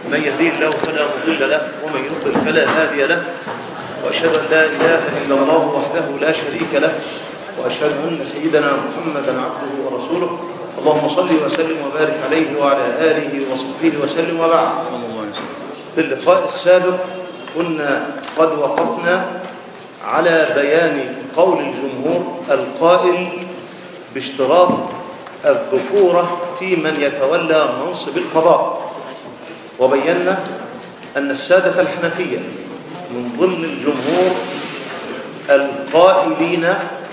من يهديه الله فلا مضل له ومن يضلل فلا هادي له وأشهد أن لا إله إلا الله وحده لا شريك له وأشهد أن سيدنا محمدا عبده ورسوله اللهم صل وسلم وبارك عليه وعلى آله وصحبه وسلم وبعد في اللقاء السابق كنا قد وقفنا على بيان قول الجمهور القائل باشتراط الذكورة في من يتولى منصب القضاء وبينا أن السادة الحنفية من ضمن الجمهور القائلين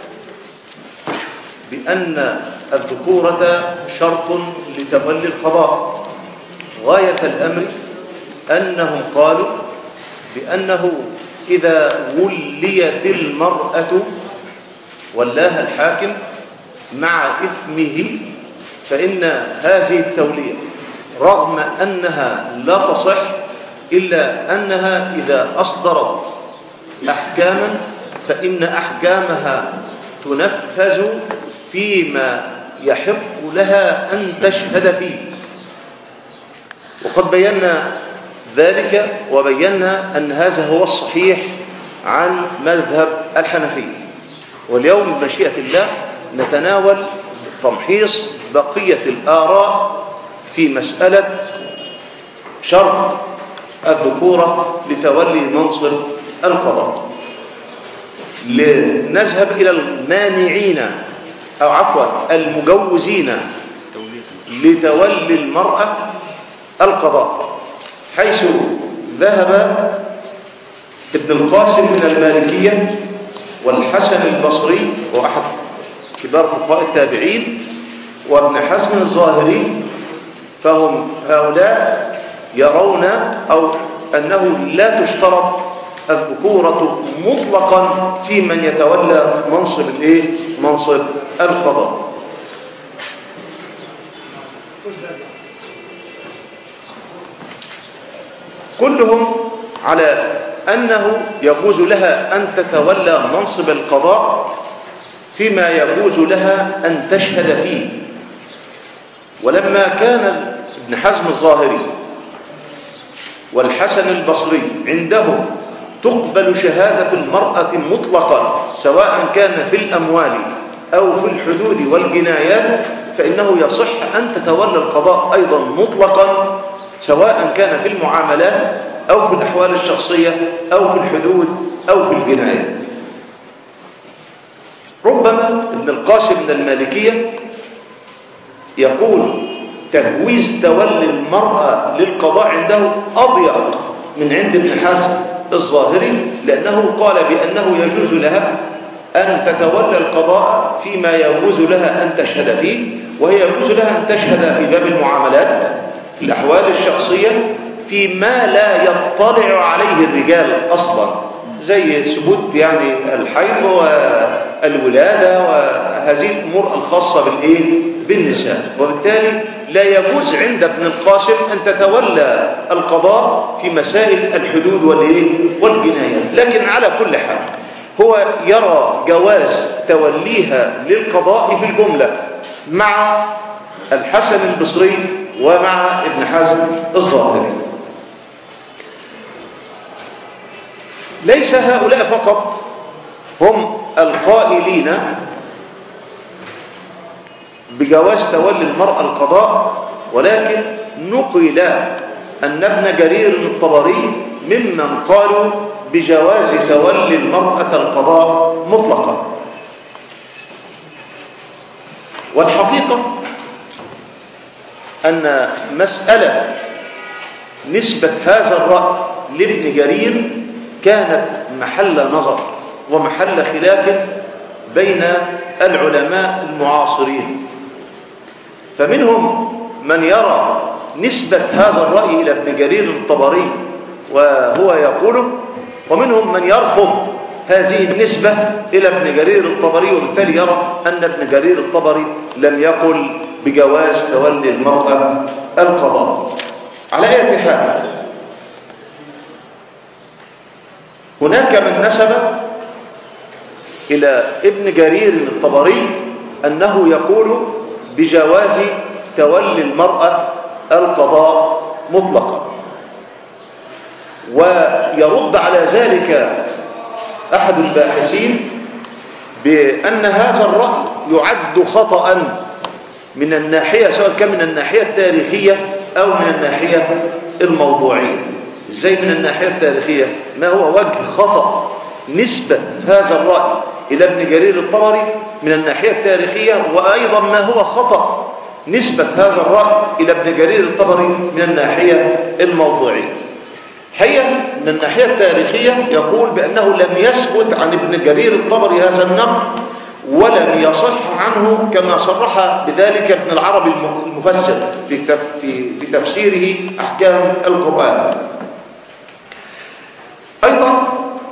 بأن الذكورة شرط لتولي القضاء غاية الأمر أنهم قالوا بأنه إذا وليت المرأة ولاها الحاكم مع إثمه فإن هذه التولية رغم أنها لا تصح إلا أنها إذا أصدرت أحكاما فإن أحكامها تنفذ فيما يحق لها أن تشهد فيه وقد بينا ذلك وبينا أن هذا هو الصحيح عن مذهب الحنفية واليوم بمشيئة الله نتناول تمحيص بقية الآراء في مسألة شرط الذكورة لتولي منصب القضاء لنذهب إلى المانعين أو عفوا المجوزين لتولي المرأة القضاء حيث ذهب ابن القاسم من المالكية والحسن البصري وأحد كبار فقهاء التابعين وابن حزم الظاهري فهم هؤلاء يرون أو أنه لا تشترط الذكورة مطلقا في من يتولى منصب الايه منصب القضاء كلهم على أنه يجوز لها أن تتولى منصب القضاء فيما يجوز لها أن تشهد فيه ولما كان ابن حزم الظاهري والحسن البصري عندهم تقبل شهادة المرأة مطلقا سواء كان في الأموال أو في الحدود والجنايات فإنه يصح أن تتولى القضاء أيضا مطلقا سواء كان في المعاملات أو في الأحوال الشخصية أو في الحدود أو في الجنايات ربما ابن القاسم من المالكية يقول تجويز تولي المرأة للقضاء عنده أضيق من عند ابن حزم الظاهري لأنه قال بأنه يجوز لها أن تتولى القضاء فيما يجوز لها أن تشهد فيه وهي يجوز لها أن تشهد في باب المعاملات في الأحوال الشخصية فيما لا يطلع عليه الرجال أصلا زي ثبوت يعني الحيض والولادة وهذه الأمور الخاصة بالإيه؟ بالنساء وبالتالي لا يجوز عند ابن القاسم أن تتولى القضاء في مسائل الحدود والإيه؟ والجنايات لكن على كل حال هو يرى جواز توليها للقضاء في الجملة مع الحسن البصري ومع ابن حزم الظاهري ليس هؤلاء فقط هم القائلين بجواز تولي المرأة القضاء ولكن نقل أن ابن جرير الطبري ممن قالوا بجواز تولي المرأة القضاء مطلقا والحقيقة أن مسألة نسبة هذا الرأي لابن جرير كانت محل نظر ومحل خلاف بين العلماء المعاصرين فمنهم من يرى نسبة هذا الرأي إلى ابن جرير الطبري وهو يقوله ومنهم من يرفض هذه النسبة إلى ابن جرير الطبري وبالتالي يرى أن ابن جرير الطبري لم يقل بجواز تولي المرأة القضاء على أي حال هناك من نسب إلى ابن جرير الطبري أنه يقول بجواز تولي المرأة القضاء مطلقا ويرد على ذلك أحد الباحثين بأن هذا الرأي يعد خطأ من الناحية سواء كان من الناحية التاريخية أو من الناحية الموضوعية إزاي من الناحية التاريخية ما هو وجه خطأ نسبة هذا الرأي إلى ابن جرير الطبري من الناحية التاريخية وأيضا ما هو خطأ نسبة هذا الرأي إلى ابن جرير الطبري من الناحية الموضوعية هي من الناحية التاريخية يقول بأنه لم يثبت عن ابن جرير الطبري هذا النقل ولم يصح عنه كما صرح بذلك ابن العربي المفسر في في في تفسيره أحكام القرآن أيضا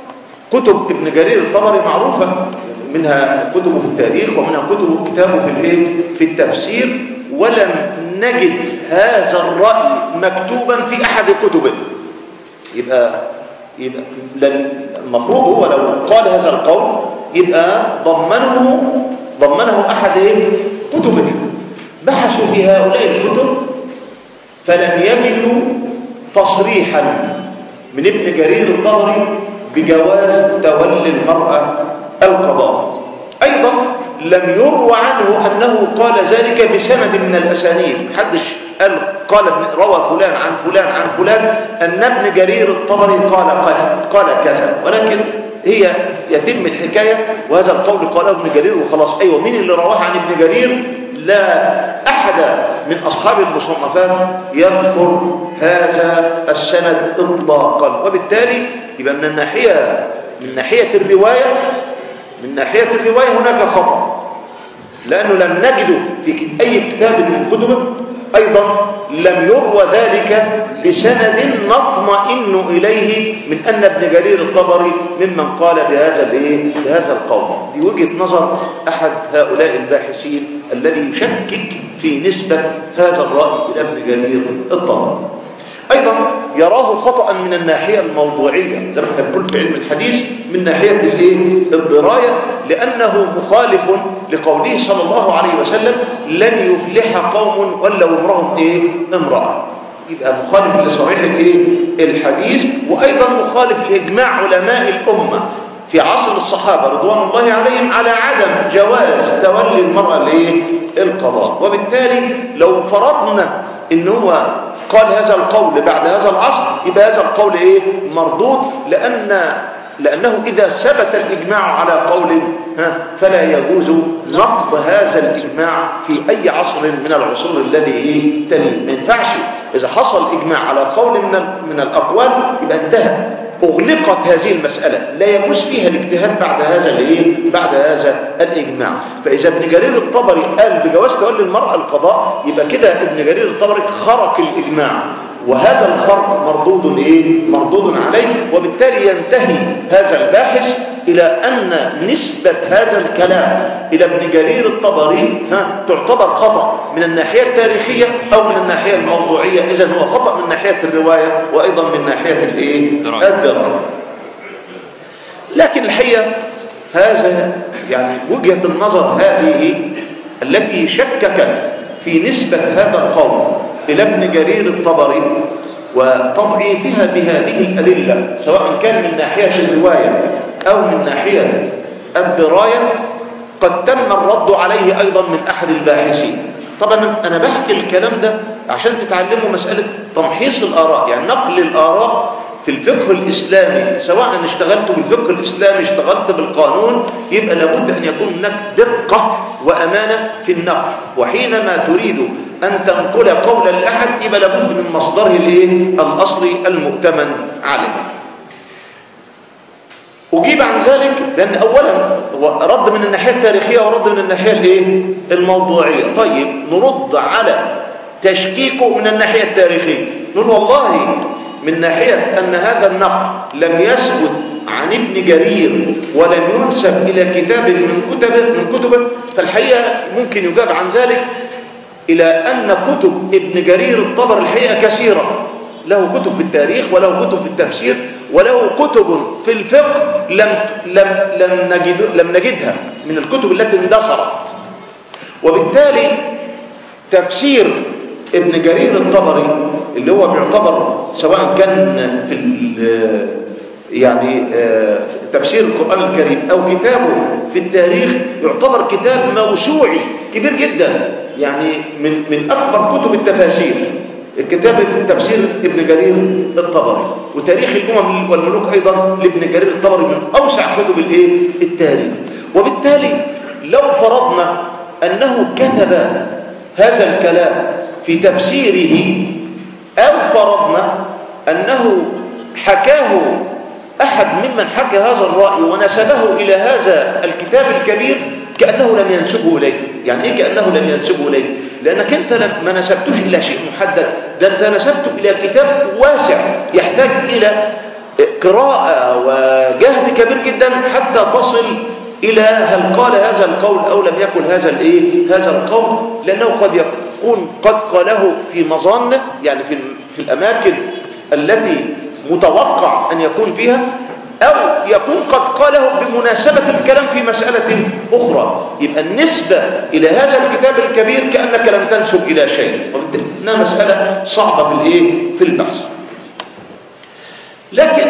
كتب ابن جرير الطبري معروفة منها كتبه في التاريخ ومنها كتب كتابه في الايه في التفسير ولم نجد هذا الرأي مكتوبا في أحد كتبه يبقى يبقى المفروض هو لو قال هذا القول يبقى ضمنه ضمنه أحد إيه؟ كتبه بحثوا في هؤلاء الكتب فلم يجدوا تصريحا من ابن جرير الطبري بجواز تولي المرأة القضاء أيضا لم يروى عنه أنه قال ذلك بسند من الأسانيد محدش قال قال روى فلان عن فلان عن فلان أن ابن جرير الطبري قال قال كذا ولكن هي يتم الحكاية وهذا القول قاله ابن جرير وخلاص أيوة مين اللي رواه عن ابن جرير لا أحد من أصحاب المصنفات يذكر هذا السند إطلاقا وبالتالي يبقى من الناحية من ناحية الرواية من ناحية الرواية هناك خطأ لأنه لم نجد في أي كتاب من كتبه أيضا لم يروى ذلك بسند نطمئن إليه من أن ابن جرير الطبري ممن قال بهذا بهذا القول دي وجهة نظر أحد هؤلاء الباحثين الذي يشكك في نسبة هذا الرأي إلى ابن جرير الطبري أيضا يراه خطأ من الناحية الموضوعية زي ما احنا بنقول في علم الحديث من ناحية الايه الدراية لأنه مخالف لقوله صلى الله عليه وسلم لن يفلح قوم ولوا امرهم ايه امرأة يبقى مخالف لصريح الايه الحديث وأيضا مخالف لإجماع علماء الأمة في عصر الصحابة رضوان الله عليهم على عدم جواز تولي المرأة لإيه؟ القضاء وبالتالي لو فرضنا ان هو قال هذا القول بعد هذا العصر يبقى هذا القول ايه مردود لان لانه اذا ثبت الاجماع على قول ها فلا يجوز نقض هذا الاجماع في اي عصر من العصور الذي ايه تلي ما ينفعش اذا حصل اجماع على قول من من الاقوال يبقى انتهى أغلقت هذه المسألة لا يجوز فيها الاجتهاد بعد هذا الايه بعد هذا الإجماع فإذا ابن جرير الطبري قال بجواز تولي المرأة القضاء يبقى كده ابن جرير الطبري خرق الإجماع وهذا الخرق مردود ايه مردود عليه وبالتالي ينتهي هذا الباحث إلى أن نسبة هذا الكلام إلى ابن جرير الطبري ها تعتبر خطأ من الناحية التاريخية أو من الناحية الموضوعية إذا هو خطأ من ناحية الرواية وأيضا من ناحية الايه الدراية لكن الحقيقة هذا يعني وجهة النظر هذه التي شككت في نسبة هذا القول إلى ابن جرير الطبري وتضعيفها بهذه الأدلة سواء كان من ناحية الرواية أو من ناحية الدراية قد تم الرد عليه أيضا من أحد الباحثين طبعا أنا بحكي الكلام ده عشان تتعلموا مسألة تمحيص الآراء يعني نقل الآراء في الفقه الإسلامي سواء اشتغلت بالفقه الإسلامي اشتغلت بالقانون يبقى لابد أن يكون هناك دقة وأمانة في النقل وحينما تريد أن تنقل قولا لأحد يبقى لابد من مصدره الايه الأصلي المؤتمن عليه أجيب عن ذلك لأن أولا رد من الناحية التاريخية ورد من الناحية الايه الموضوعية طيب نرد على تشكيكه من الناحية التاريخية نقول والله من ناحية أن هذا النقل لم يثبت عن ابن جرير ولم ينسب إلى كتاب من كتبه من كتبه فالحقيقة ممكن يجاب عن ذلك إلى أن كتب ابن جرير الطبر الحقيقة كثيرة له كتب في التاريخ وله كتب في التفسير وله كتب في الفقه لم لم لم نجد لم نجدها من الكتب التي اندثرت وبالتالي تفسير ابن جرير الطبري اللي هو بيعتبر سواء كان في ال- يعني آه، تفسير القرآن الكريم أو كتابه في التاريخ يعتبر كتاب موسوعي كبير جدا يعني من من أكبر كتب التفاسير الكتاب تفسير ابن جرير الطبري وتاريخ الأمم والملوك أيضا لابن جرير الطبري من أوسع كتب الإيه؟ التاريخ وبالتالي لو فرضنا أنه كتب هذا الكلام في تفسيره أو فرضنا أنه حكاه أحد ممن حكى هذا الرأي ونسبه إلى هذا الكتاب الكبير كأنه لم ينسبه إليه يعني إيه كأنه لم ينسبه إليه لأنك أنت لم- ما نسبتوش إلى شيء محدد ده أنت نسبته إلى كتاب واسع يحتاج إلى قراءة وجهد كبير جدا حتى تصل إلى هل قال هذا القول أو لم يكن هذا الإيه هذا القول لأنه قد يكون قد قاله في مظان يعني في في الأماكن التي متوقع أن يكون فيها أو يكون قد قاله بمناسبة الكلام في مسألة أخرى يبقى النسبة إلى هذا الكتاب الكبير كأنك لم تنسب إلى شيء وبالتالي إنها مسألة صعبة في الإيه في البحث لكن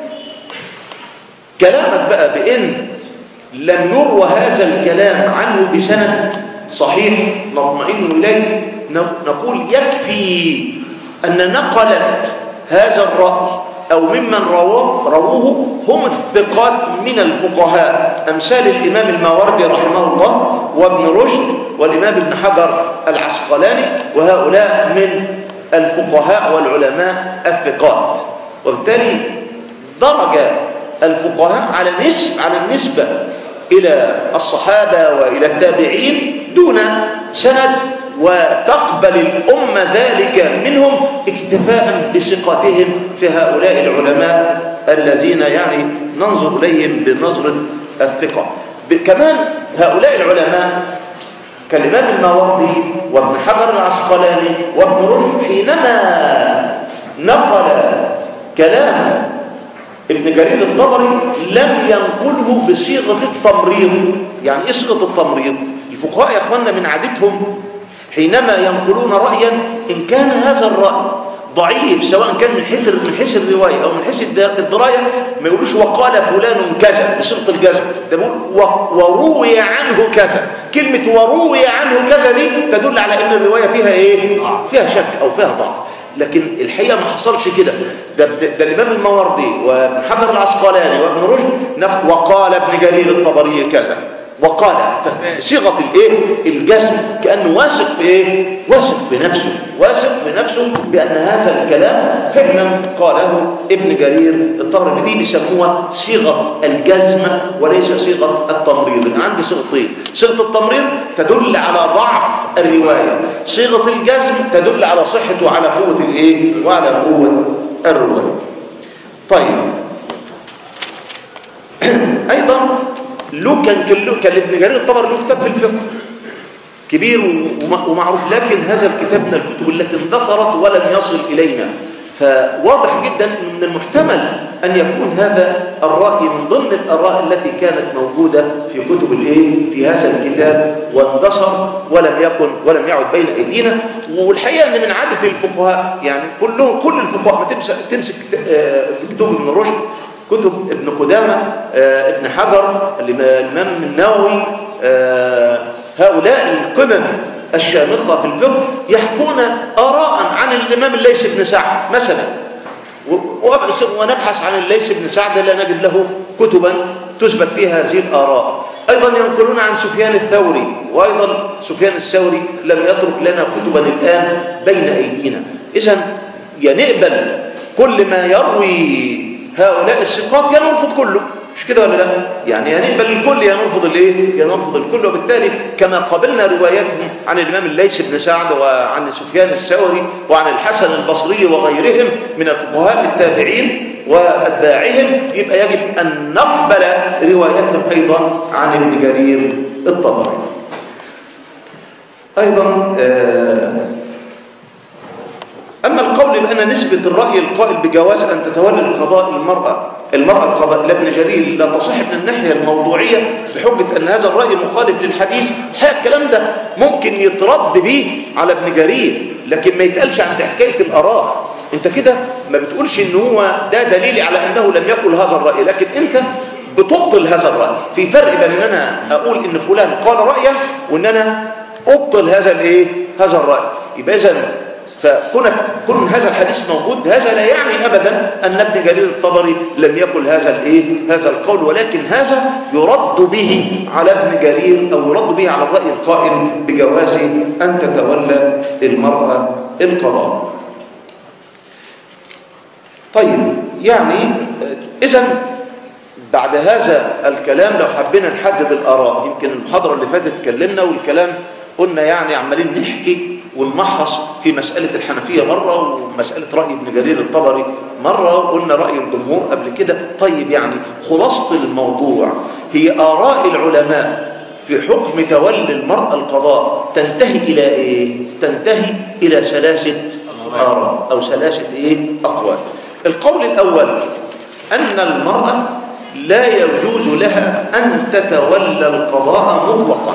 كلامك بقى بإن لم يروى هذا الكلام عنه بسند صحيح نطمئن إليه نقول يكفي أن نقلت هذا الرأي أو ممن رواه رووه هم الثقات من الفقهاء أمثال الإمام الماوردي رحمه الله وابن رشد والإمام ابن حجر العسقلاني وهؤلاء من الفقهاء والعلماء الثقات وبالتالي درج الفقهاء على نسب على النسبة إلى الصحابة وإلى التابعين دون سند وتقبل الأمة ذلك منهم اكتفاء بثقتهم في هؤلاء العلماء الذين يعني ننظر إليهم بنظرة الثقة كمان هؤلاء العلماء كالإمام الماوردي وابن حجر العسقلاني وابن رشد حينما نقل كلام ابن جرير الطبري لم ينقله بصيغة التمريض يعني ايه صيغة التمريض الفقهاء يا اخوانا من عادتهم حينما ينقلون رأيا إن كان هذا الرأي ضعيف سواء كان من حيث من حيث الرواية أو من حيث الدراية ما يقولوش وقال فلان كذا بصيغة الجزم ده بيقول وروي عنه كذا كلمة وروي عنه كذا دي تدل على أن الرواية فيها إيه؟ فيها شك أو فيها ضعف لكن الحقيقة ما حصلش كده ده, ده الإمام الماوردي وابن حجر العسقلاني وابن رشد وقال ابن جرير الطبري كذا وقال صيغه الايه الجزم كانه واثق في ايه واثق في نفسه واثق في نفسه بان هذا الكلام فعلا قاله ابن جرير الطبري دي بيسموها صيغه الجزم وليس صيغه التمريض انا عندي صيغتين صيغه التمريض تدل على ضعف الروايه صيغه الجزم تدل على صحه وعلى قوه الايه وعلى قوه الروايه طيب ايضا له كان كان ابن جرير الطبري له كتاب في الفقه كبير ومعروف لكن هذا الكتاب من الكتب التي اندثرت ولم يصل إلينا فواضح جدا من المحتمل أن يكون هذا الرأي من ضمن الآراء التي كانت موجودة في كتب الإيه في هذا الكتاب واندثر ولم يكن ولم يعد بين أيدينا والحقيقة أن من عادة الفقهاء يعني كلهم كل الفقهاء ما تمسك, تمسك كتب ابن رشد كتب ابن قدامة آه ابن حجر الإمام النووي آه هؤلاء القمم الشامخة في الفقه يحكون آراء عن الإمام الليث بن سعد مثلا ونبحث عن الليث بن سعد لا نجد له كتبا تثبت فيها هذه الآراء أيضا ينقلون عن سفيان الثوري وأيضا سفيان الثوري لم يترك لنا كتبا الآن بين أيدينا إذا ينقبل كل ما يروي هؤلاء الثقات يا نرفض كله مش كده ولا لا يعني يا نقبل الكل يا نرفض الايه يا نرفض الكل وبالتالي كما قبلنا رواياتهم عن الامام الليث بن سعد وعن سفيان الثوري وعن الحسن البصري وغيرهم من الفقهاء التابعين واتباعهم يبقى يجب ان نقبل رواياتهم ايضا عن ابن جرير الطبري ايضا أما القول بأن نسبة الرأي القائل بجواز أن تتولى القضاء المرأة المرأة القضاء إلى ابن جرير لا تصح من الناحية الموضوعية بحجة أن هذا الرأي مخالف للحديث الحقيقة الكلام ده ممكن يترد به على ابن جرير لكن ما يتقالش عند حكاية الآراء انت كده ما بتقولش ان هو ده دليل على أنه لم يقل هذا الرأي لكن انت بتبطل هذا الرأي في فرق بين ان انا اقول ان فلان قال رأيه وان انا ابطل هذا الايه هذا الرأي يبقى اذا فكون كون هذا الحديث موجود هذا لا يعني ابدا ان ابن جرير الطبري لم يقل هذا الايه هذا القول ولكن هذا يرد به على ابن جرير او يرد به على الراي القائل بجواز ان تتولى المراه القضاء طيب يعني اذا بعد هذا الكلام لو حبينا نحدد الاراء يمكن المحاضره اللي فاتت اتكلمنا والكلام قلنا يعني عمالين نحكي ونمحص في مسألة الحنفية مرة ومسألة رأي ابن جرير الطبري مرة وقلنا رأي الجمهور قبل كده طيب يعني خلاصة الموضوع هي آراء العلماء في حكم تولي المرأة القضاء تنتهي إلى إيه؟ تنتهي إلى ثلاثة آراء أو ثلاثة إيه؟ أقوال القول الأول أن المرأة لا يجوز لها أن تتولى القضاء مطلقا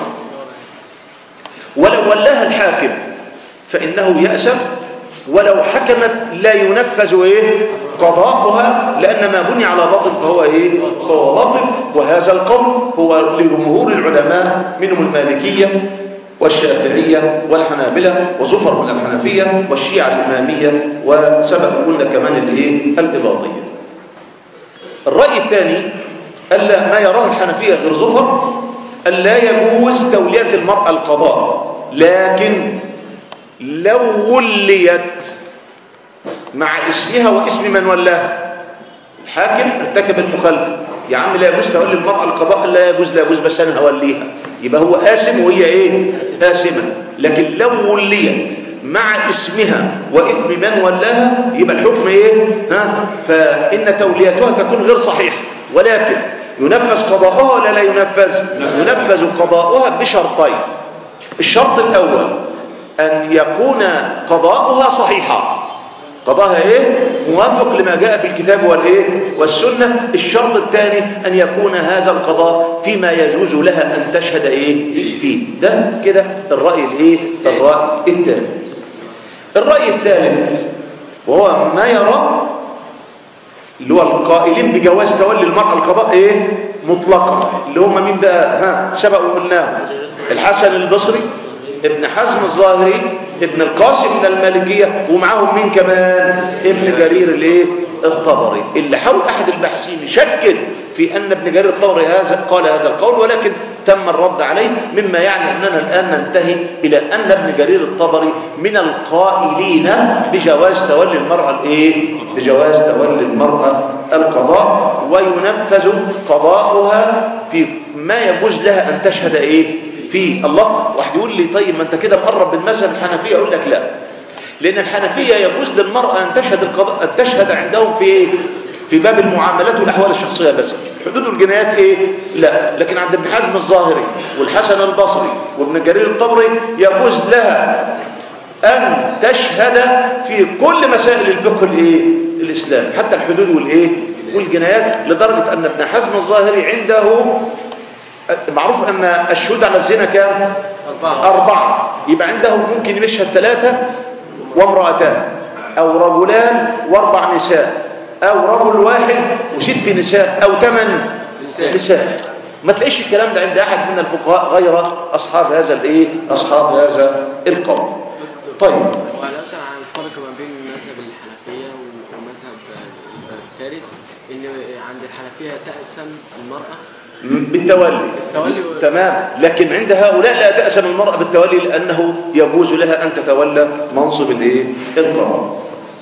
ولو ولاها الحاكم فإنه يأسم ولو حكمت لا ينفذ إيه قضاؤها لأن ما بني على باطل فهو إيه فهو باطل وهذا القول هو لجمهور العلماء منهم المالكية والشافعية والحنابلة وزفر من الحنفية والشيعة الإمامية وسبق قلنا كمان الإيه الإباضية الرأي الثاني ألا ما يراه الحنفية غير زفر ألا يجوز تولية المرأة القضاء لكن لو وليت مع اسمها واسم من ولاها الحاكم ارتكب المخالفة يا عم لا يجوز تولي المرأة القضاء لا يجوز لا يجوز بس أنا هوليها يبقى هو آثم وهي إيه آثمة لكن لو وليت مع اسمها وإثم من ولاها يبقى الحكم إيه ها فإن توليتها تكون غير صحيحة ولكن ينفذ قضاؤها ولا لا ينفذ ينفذ قضاؤها بشرطين الشرط الأول أن يكون قضاؤها صحيحا قضاها ايه موافق لما جاء في الكتاب والايه والسنه الشرط الثاني ان يكون هذا القضاء فيما يجوز لها ان تشهد ايه فيه ده كده الراي الايه الراي الثاني الراي الثالث وهو ما يرى اللي هو القائلين بجواز تولي المرأة القضاء ايه مطلقا اللي هم مين بقى ها سبق وقلناه الحسن البصري ابن حزم الظاهري ابن القاسم من المالكية ومعاهم مين كمان ابن جرير الايه الطبري اللي حاول احد الباحثين يشكل في ان ابن جرير الطبري هذا قال هذا القول ولكن تم الرد عليه مما يعني اننا الان ننتهي الى ان ابن جرير الطبري من القائلين بجواز تولي المرأة الايه بجواز تولي المرأة القضاء وينفذ قضاؤها في ما يجوز لها ان تشهد ايه في الله واحد يقول لي طيب ما انت كده مقرب بالمذهب الحنفيه اقول لك لا لان الحنفيه يجوز للمراه ان تشهد القضاء ان تشهد عندهم في ايه في باب المعاملات والاحوال الشخصيه بس حدود الجنايات ايه لا لكن عند ابن حزم الظاهري والحسن البصري وابن جرير الطبري يجوز لها ان تشهد في كل مسائل الفقه الايه الاسلامي حتى الحدود والايه والجنايات لدرجه ان ابن حزم الظاهري عنده معروف أن الشهود على الزنا كام أربعة, أربعة. يبقى عنده ممكن يشهد ثلاثة وامرأتان أو رجلان واربع نساء أو رجل واحد وست نساء أو ثمان نساء. نساء ما تلاقيش الكلام ده عند أحد من الفقهاء غير أصحاب هذا الإيه أصحاب هذا القول طيب وعلاقة عن الفرق ما بين مذهب الحنفية ومذهب الثالث إن عند الحنفية تأسم المرأة بالتولي التولي تمام لكن عند هؤلاء لا تأسم المرأة بالتولي لأنه يجوز لها أن تتولى منصب الايه القضاء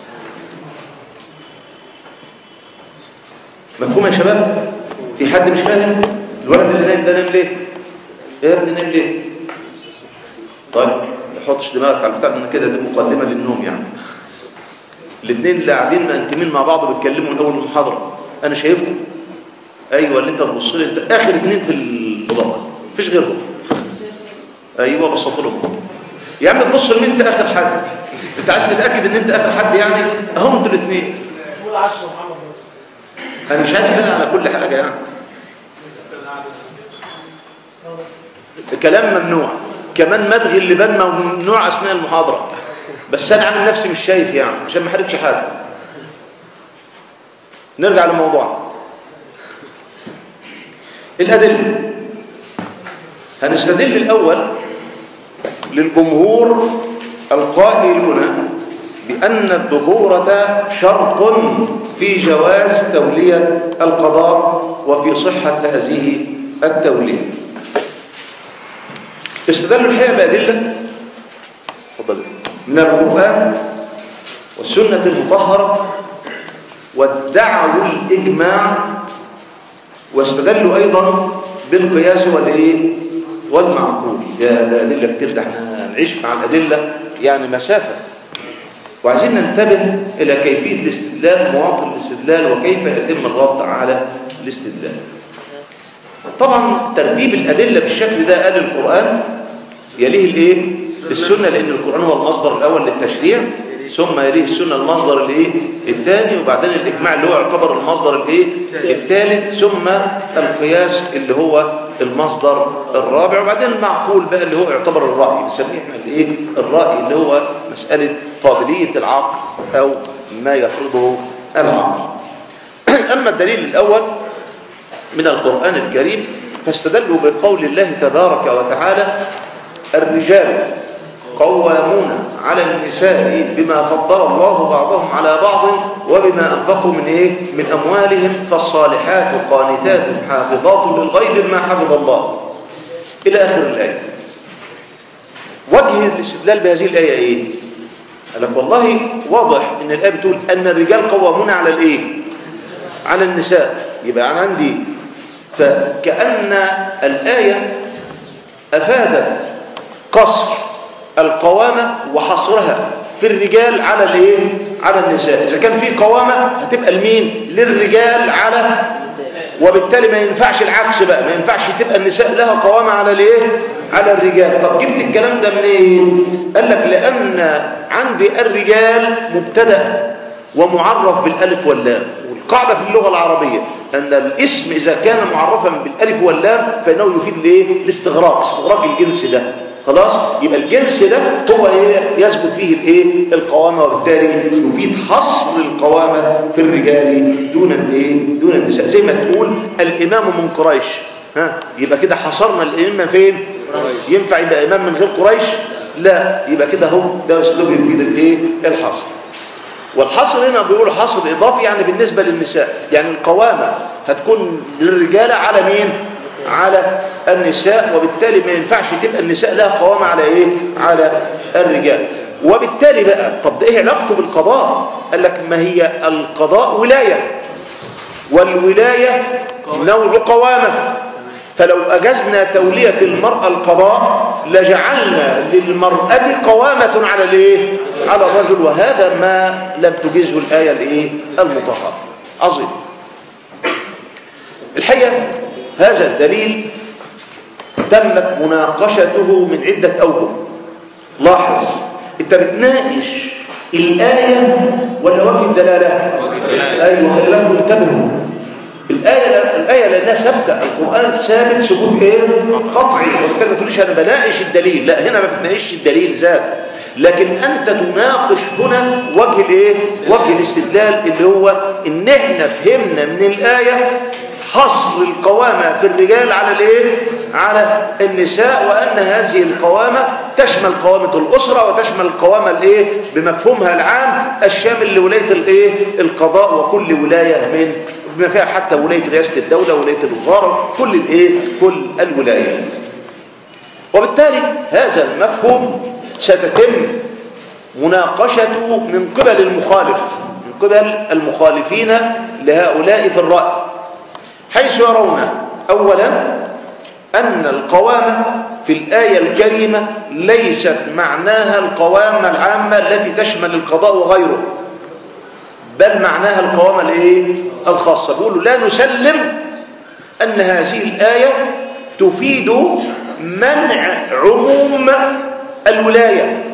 مفهوم يا شباب في حد مش فاهم الولد اللي نايم ده نام ليه يا ابني نام ليه طيب ما تحطش دماغك على البتاع من كده دي مقدمه للنوم يعني الاثنين اللي قاعدين مأنتمين مع بعض بيتكلموا من اول المحاضره انا شايفكم ايوه اللي انت تبص لي انت اخر اثنين في الفضاء مفيش غيرهم ايوه بصيت لهم يا عم تبص لمين انت اخر حد انت عايز تتاكد ان انت اخر حد يعني اهو انتوا الاثنين قول 10 محمد بس انا مش عايز ده على كل حاجه يعني الكلام ممنوع كمان مدغي اللبان ممنوع اثناء المحاضره بس انا عامل نفسي مش شايف يعني عشان ما احرجش حد نرجع للموضوع الادله هنستدل الاول للجمهور القائلون بأن الذكورة شرط في جواز تولية القضاء وفي صحة هذه التولية استدلوا الحقيقة بأدلة تفضل من القرآن والسنة المطهرة وادعوا الإجماع واستدلوا أيضا بالقياس والإيه والمعقول يا ده أدلة كتير ده احنا نعيش مع الأدلة يعني مسافة وعايزين ننتبه إلى كيفية الاستدلال مواطن الاستدلال وكيف يتم الرد على الاستدلال طبعا ترتيب الأدلة بالشكل ده قال القرآن يليه الايه السنة لأن القرآن هو المصدر الأول للتشريع ثم يليه السنة المصدر الايه الثاني وبعدين الإجماع اللي هو يعتبر المصدر الايه الثالث ثم القياس اللي هو المصدر الرابع وبعدين المعقول بقى اللي هو يعتبر الرأي بنسميه احنا الايه الرأي اللي هو مسألة قابلية العقل أو ما يفرضه العقل أما الدليل الأول من القرآن الكريم فاستدلوا بقول الله تبارك وتعالى الرجال قوامون على النساء بما فضل الله بعضهم على بعض وبما أنفقوا من إيه؟ من أموالهم فالصالحات قانتات حافظات للغيب بما حفظ الله إلى آخر الآية وجه الاستدلال بهذه الآية إيه؟ قال لك والله واضح إن الآية بتقول أن الرجال قوامون على الإيه؟ على النساء يبقى أنا عندي فكأن الآية أفادت قصر القوامة وحصرها في الرجال على الايه على النساء اذا كان في قوامة هتبقى لمين للرجال على وبالتالي ما ينفعش العكس بقى ما ينفعش تبقى النساء لها قوامة على الايه على الرجال طب جبت الكلام ده منين قال لك لان عندي الرجال مبتدا ومعرف بالالف واللام والقاعده في اللغه العربيه ان الاسم اذا كان معرفا بالالف واللام فانه يفيد الايه الاستغراق استغراق الجنس ده خلاص يبقى الجنس ده هو ايه يثبت فيه الايه القوامه وبالتالي يفيد حصر القوامه في الرجال دون الايه دون النساء زي ما تقول الامام من قريش ها يبقى كده حصرنا الامام فين قريش. ينفع يبقى امام من غير قريش لا يبقى كده هو ده اسلوب يفيد الايه الحصر والحصر هنا بيقولوا حصر اضافي يعني بالنسبه للنساء يعني القوامه هتكون للرجاله على مين على النساء وبالتالي ما ينفعش تبقى النساء لها قوامه على ايه على الرجال وبالتالي بقى طب ده ايه علاقته بالقضاء قال لك ما هي القضاء ولايه والولايه نوع قوامه فلو أجزنا تولية المرأة القضاء لجعلنا للمرأة قوامة على الايه على الرجل وهذا ما لم تجزه الآية الايه المطهرة عظيم الحقيقة هذا الدليل تمت مناقشته من عدة أوجه لاحظ انت بتناقش الآية ولا وجه الدلالة أيوة خلي بالكم انتبهوا الآية الآية لأنها ثابتة القرآن ثابت ثبوت إيه؟ قطعي وبالتالي ما تقوليش أنا بناقش الدليل لا هنا ما بتناقش الدليل ذاته لكن أنت تناقش هنا وجه الإيه؟ وجه الاستدلال اللي هو إن إحنا فهمنا من الآية حصر القوامة في الرجال على الإيه؟ على النساء وأن هذه القوامة تشمل قوامة الأسرة وتشمل القوامة الإيه؟ بمفهومها العام الشامل لولاية الإيه؟ القضاء وكل ولاية من بما فيها حتى ولاية رئاسة الدولة ولاية الوزارة كل الايه كل الولايات وبالتالي هذا المفهوم ستتم مناقشته من قبل المخالف من قبل المخالفين لهؤلاء في الرأي حيث يرون أولا أن القوامة في الآية الكريمة ليست معناها القوامة العامة التي تشمل القضاء وغيره بل معناها القوامة الايه الخاصة بيقولوا لا نسلم أن هذه الآية تفيد منع عموم الولاية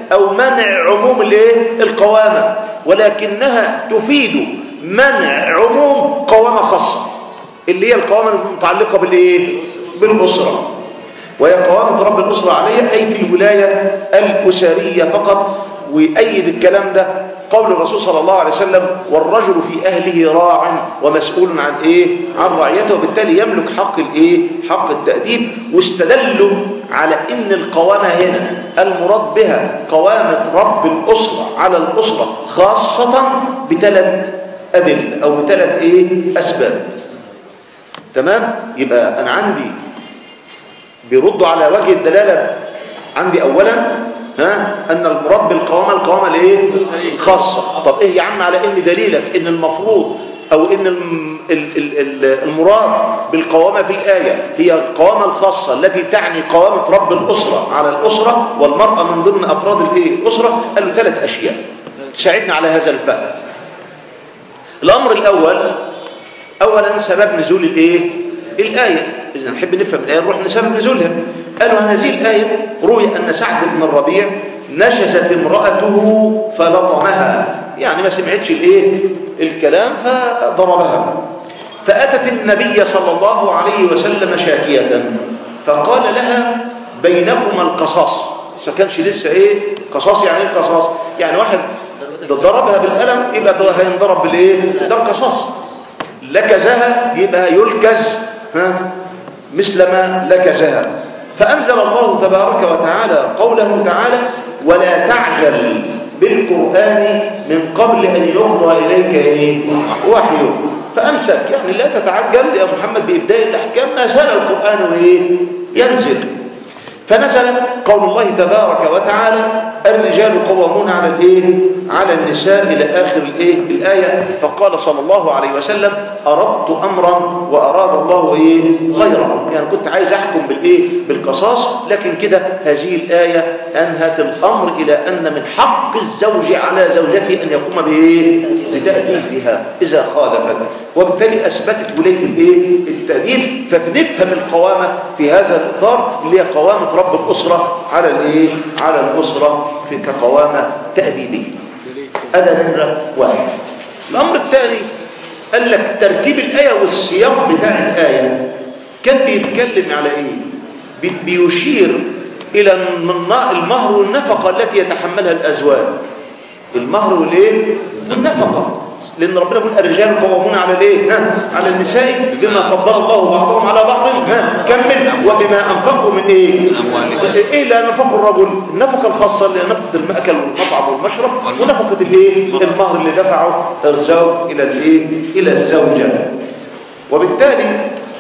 أو منع عموم الايه القوامة ولكنها تفيد منع عموم قوامة خاصة اللي هي القوامة المتعلقة بالايه بالأسرة وهي قوامة رب الأسرة عليها أي في الولاية الأسرية فقط ويأيد الكلام ده قول الرسول صلى الله عليه وسلم والرجل في أهله راع ومسؤول عن إيه؟ عن رعيته وبالتالي يملك حق الإيه؟ حق التأديب واستدلوا على إن القوامة هنا المراد بها قوامة رب الأسرة على الأسرة خاصة بثلاث أدلة أو بثلاث إيه؟ أسباب تمام؟ يبقى أنا عندي بيردوا على وجه الدلالة عندي أولا ها أن المراد بالقوامة القوامة الايه خاصة طب إيه يا عم على إن دليلك إن المفروض أو إن الم- ال- ال- ال- المراد بالقوامة في الآية هي القوامة الخاصة التي تعني قوامة رب الأسرة على الأسرة والمرأة من ضمن أفراد الإيه الأسرة قالوا ثلاث أشياء تساعدنا على هذا الفهم الأمر الأول أولا سبب نزول الإيه الآية إذا نحب نفهم الآية نروح لسبب نزولها قالوا هذه الآية روي أن سعد بن الربيع نشزت امرأته فلطمها يعني ما سمعتش الإيه الكلام فضربها فأتت النبي صلى الله عليه وسلم شاكية فقال لها بينكما القصاص بس ما كانش لسه ايه قصاص يعني ايه قصاص يعني واحد ضربها بالقلم يبقى هينضرب بالايه ده القصاص لكزها يبقى يلكز ها مثل ما لكزها فأنزل الله تبارك وتعالى قوله تعالى ولا تعجل بالقرآن من قبل أن يقضى إليك إيه؟ وحيه فأمسك يعني لا تتعجل يا محمد بإبداء الأحكام ما زال القرآن إيه؟ ينزل فنزل قول الله تبارك وتعالى الرجال قوامون على الايه على النساء الى اخر الايه الايه فقال صلى الله عليه وسلم اردت امرا واراد الله ايه غيره يعني كنت عايز احكم بالايه بالقصاص لكن كده هذه الايه انهت الامر الى ان من حق الزوج على زوجته ان يقوم بايه بتاديبها اذا خالفت وبالتالي اثبتت ولايه الايه التاديب فنفهم القوامه في هذا الاطار اللي هي قوامه رب الاسره على الايه على الاسره في كقوامه تاديبيه هذا نمره واحد الامر الثاني قال لك ترتيب الايه والسياق بتاع الايه كان بيتكلم على ايه بي- بيشير الى الم- المهر والنفقه التي يتحملها الازواج المهر والايه النفقه لان ربنا يقول الرجال قوامون على الايه ها على النساء بما فضل الله بعضهم على بعض ها كمل وبما انفقوا من ايه ايه لا نفق الرجل النفقه الخاصه اللي هي نفقه المأكل والمطعم والمشرب ونفقه الايه المهر اللي دفعه الزوج الى الايه الى الزوجه وبالتالي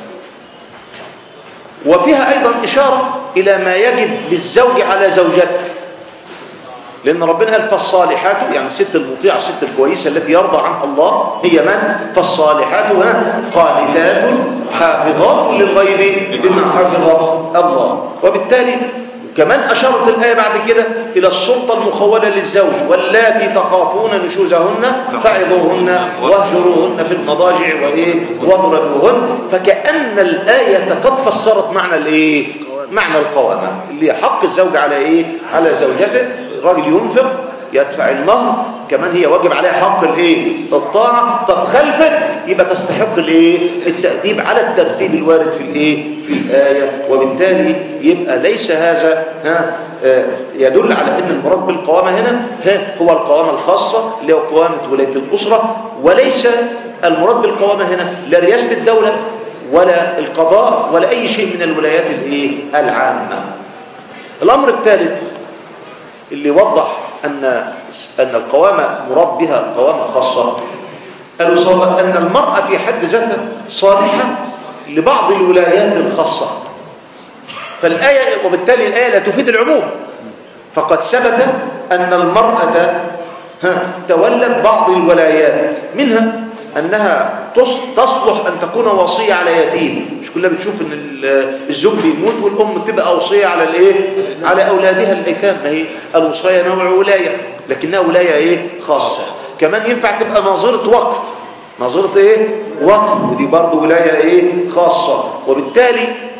وفيها ايضا اشاره الى ما يجب للزوج على زوجته لأن ربنا قال فالصالحات يعني الست المطيعة الست الكويسة التي يرضى عنها الله هي من؟ فالصالحات ها؟ قانتات حافظات للغيب بما حفظ الله وبالتالي كمان أشارت الآية بعد كده إلى السلطة المخولة للزوج واللاتي تخافون نشوزهن فعظوهن واهجروهن في المضاجع وإيه واضربوهن فكأن الآية قد فسرت معنى الإيه معنى القوامة اللي هي حق الزوج على إيه على زوجته الراجل ينفق يدفع المهر كمان هي واجب عليها حق الايه الطاعه طب خلفت يبقى تستحق الايه التاديب على الترتيب الوارد في الايه في الايه وبالتالي يبقى ليس هذا ها آه، يدل على ان المراد بالقوامه هنا ها هو القوامه الخاصه اللي هو قوامه ولايه الاسره وليس المراد بالقوامه هنا لا رئاسه الدوله ولا القضاء ولا اي شيء من الولايات الايه العامه الامر الثالث اللي وضح أن أن القوامة مراد بها قوامة خاصة قالوا صار أن المرأة في حد ذاتها صالحة لبعض الولايات الخاصة فالآية وبالتالي الآية لا تفيد العموم فقد ثبت أن المرأة ها، تولت بعض الولايات منها أنها تص- تصلح أن تكون وصية على يتيم مش كلها بتشوف أن ال- الزوج بيموت والأم تبقى وصية على الإيه؟ على أولادها الأيتام ما هي الوصاية نوع ولاية لكنها ولاية إيه؟ خاصة كمان ينفع تبقى ناظرة وقف ناظرة إيه؟ وقف ودي برضه ولاية إيه؟ خاصة وبالتالي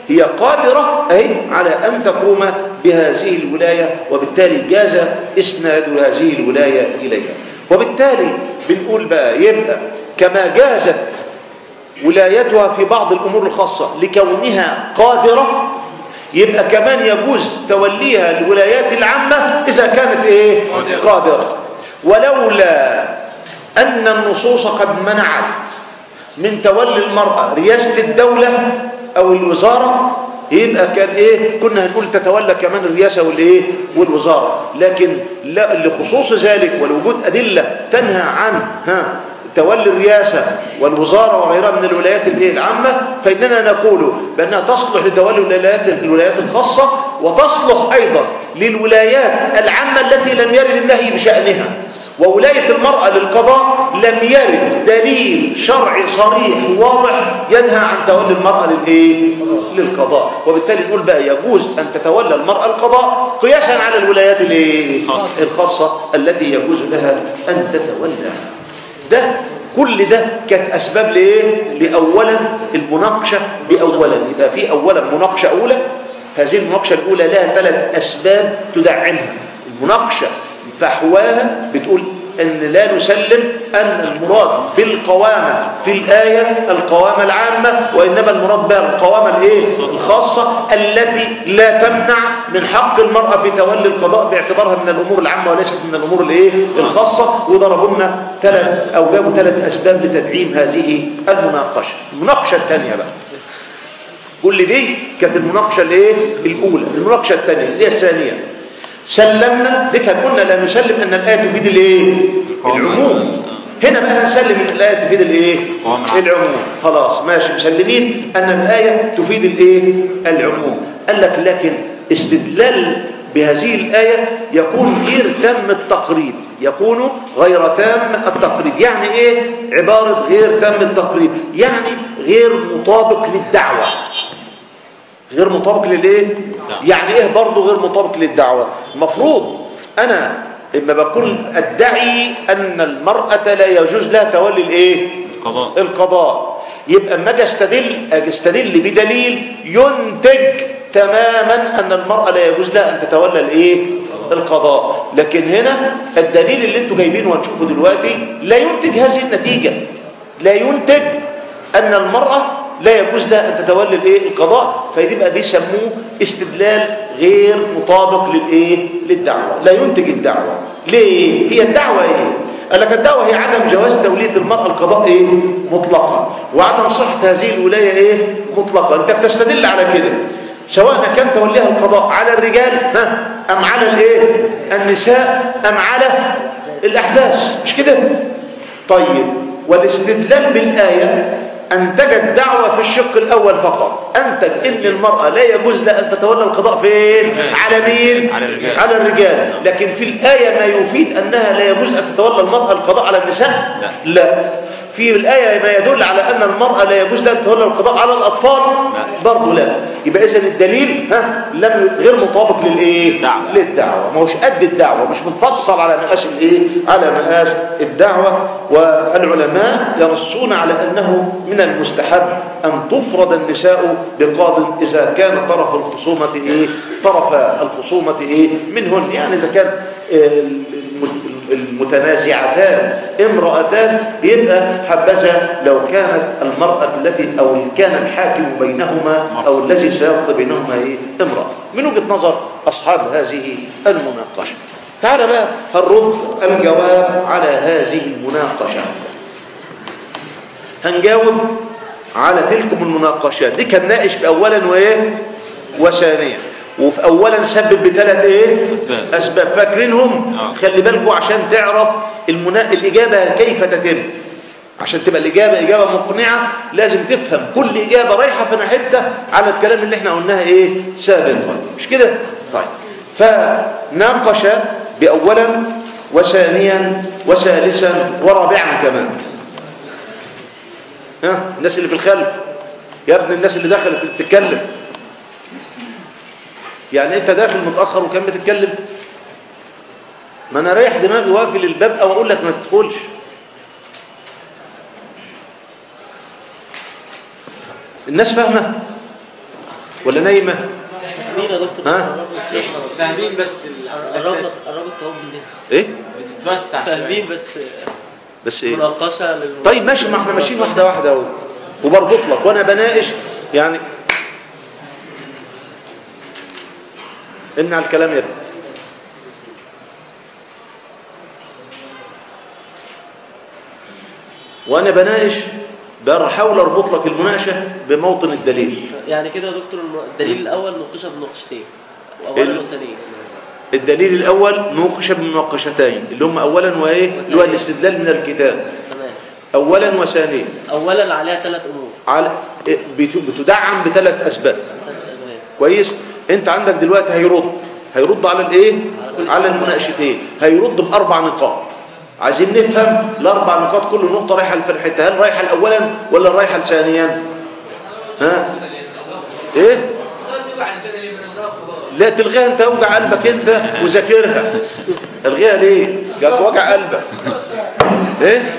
هي قادرة أي على أن تقوم بهذه الولاية وبالتالي جاز إسناد هذه الولاية إليها وبالتالي بنقول بقى يبقى كما جازت ولايتها في بعض الأمور الخاصة لكونها قادرة يبقى كمان يجوز توليها الولايات العامة إذا كانت إيه؟ قادرة ولولا أن النصوص قد منعت من تولي المرأة رئاسة الدولة أو الوزارة يبقى كان إيه كنا هنقول تتولى كمان الرئاسة والإيه والوزارة لكن لا لخصوص ذلك ولوجود أدلة تنهى عن ها تولي الرئاسة والوزارة وغيرها من الولايات الإيه العامة فإننا نقول بأنها تصلح لتولي الولايات الولايات الخاصة وتصلح أيضا للولايات العامة التي لم يرد النهي بشأنها وولاية المرأة للقضاء لم يرد دليل شرعي صريح واضح ينهى عن تولي المرأة للإيه؟ للقضاء وبالتالي نقول بقى يجوز أن تتولى المرأة القضاء قياسا على الولايات الإيه؟ الخاصة التي يجوز لها أن تتولاها ده كل ده كانت أسباب لإيه؟ لأولا المناقشة بأولا يبقى في أولا مناقشة أولى هذه المناقشة الأولى لها ثلاث أسباب تدعمها المناقشة فحواها بتقول ان لا نسلم ان المراد بالقوامة في الآية القوامة العامة وإنما المراد بها القوامة الايه الخاصة التي لا تمنع من حق المرأة في تولي القضاء باعتبارها من الأمور العامة وليست من الأمور الايه الخاصة وضربوا لنا ثلاث أو جابوا ثلاث أسباب لتدعيم هذه المناقشة المناقشة الثانية بقى كل دي كانت المناقشة الايه الأولى المناقشة الثانية اللي هي الثانية سلمنا دي كان قلنا لا نسلم ان الايه تفيد الايه العموم هنا بقى هنسلم ان الايه تفيد الايه العموم خلاص ماشي مسلمين ان الايه تفيد الايه العموم قال لك لكن استدلال بهذه الايه يكون غير تام التقريب يكون غير تام التقريب يعني ايه عباره غير تام التقريب يعني غير مطابق للدعوه غير مطابق للايه يعني ايه برضه غير مطابق للدعوه المفروض انا اما بكون ادعي ان المراه لا يجوز لها تولي الايه القضاء القضاء يبقى اما اجي استدل اجي استدل بدليل ينتج تماما ان المراه لا يجوز لها ان تتولى الايه القضاء لكن هنا الدليل اللي انتوا جايبينه وهنشوفه دلوقتي لا ينتج هذه النتيجه لا ينتج ان المراه لا يجوز لها ان تتولى الايه القضاء فيبقى بيسموه استدلال غير مطابق للايه للدعوه لا ينتج الدعوه ليه هي الدعوه ايه قال لك الدعوه هي عدم جواز توليه المراه القضاء ايه مطلقا وعدم صحه هذه الولايه ايه مطلقا انت بتستدل على كده سواء كان توليها القضاء على الرجال ها ام على الايه النساء ام على الاحداث مش كده طيب والاستدلال بالايه أنتجت دعوة في الشق الأول فقط أنتج إن المرأة لا يجوز لها أن تتولى القضاء فين؟ على مين؟ على الرجال. على الرجال لكن في الآية ما يفيد أنها لا يجوز أن تتولى المرأة القضاء على النساء؟ لا. لا في الآية ما يدل على أن المرأة لا يجوز لها أن تتولى القضاء على الأطفال لا. برضه لا يبقى إذا الدليل ها لم غير مطابق للإيه؟ دعوة. للدعوة ما هوش قد الدعوة مش متفصل على مقاس الإيه؟ على مقاس الدعوة والعلماء ينصون على أنه من المستحب أن تفرض النساء بقاض إذا كان طرف الخصومة إيه؟ طرف الخصومة إيه؟ منهن يعني إذا كان آه، المت- المتنازعتان امرأتان يبقى حبذا لو كانت المرأة التي أو كان الحاكم بينهما أو الذي سيقضي بينهما إيه؟ امرأة من وجهة نظر أصحاب هذه المناقشة تعال بقى هنرد الجواب على هذه المناقشة هنجاوب على تلكم المناقشات دي كان ناقش بأولا وإيه وثانيا وفي أولا سبب بثلاث إيه أسباب. أسباب فاكرينهم آه. خلي بالكم عشان تعرف المنا... الإجابة كيف تتم عشان تبقى الإجابة إجابة مقنعة لازم تفهم كل إجابة رايحة في ناحيتها على الكلام اللي احنا قلناها إيه سابقا مش كده؟ طيب فناقش بأولا وثانيا وثالثا ورابعا كمان ها الناس اللي في الخلف يا ابن الناس اللي دخلت بتتكلم يعني انت داخل متأخر وكان بتتكلم ما انا رايح دماغي واقفل الباب او اقول لك ما تدخلش الناس فاهمه ولا نايمة مين يا دكتور ها؟ فاهمين بس ال- قربت قربت اهو بالله ايه بتتوسع شوية. فاهمين بس بس ايه مناقشه لل طيب ماشي ما احنا ماشيين واحدة واحدة اهو وبربط لك وانا بناقش يعني ان على الكلام يا ابني وانا بناقش بحاول اربط لك المناقشه بموطن الدليل يعني كده يا دكتور الم- الدليل الاول ناقشه بنقشتين اولا ال- وثانيا الدليل الاول نوقش بمناقشتين اللي هم اولا وايه اللي هو الاستدلال من الكتاب تمام اولا وثانيا اولا عليها ثلاث امور على بت- بتدعم بثلاث اسباب ثلاث اسباب كويس انت عندك دلوقتي هيرد هيرد على الايه كل على سؤال. المناقشتين هيرد باربع نقاط عايزين نفهم الاربع نقاط كل نقطه رايحه لفرحتها هل رايحه لاولا ولا رايحه لثانيا ها ايه لا تلغيها انت اوجع قلبك انت وذاكرها الغيها ليه جاك وجع قلبك ايه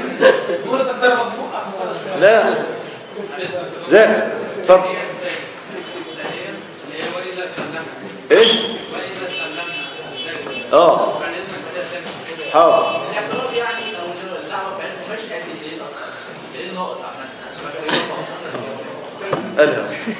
لا ذاكر اتفضل ايه اه حاضر قالها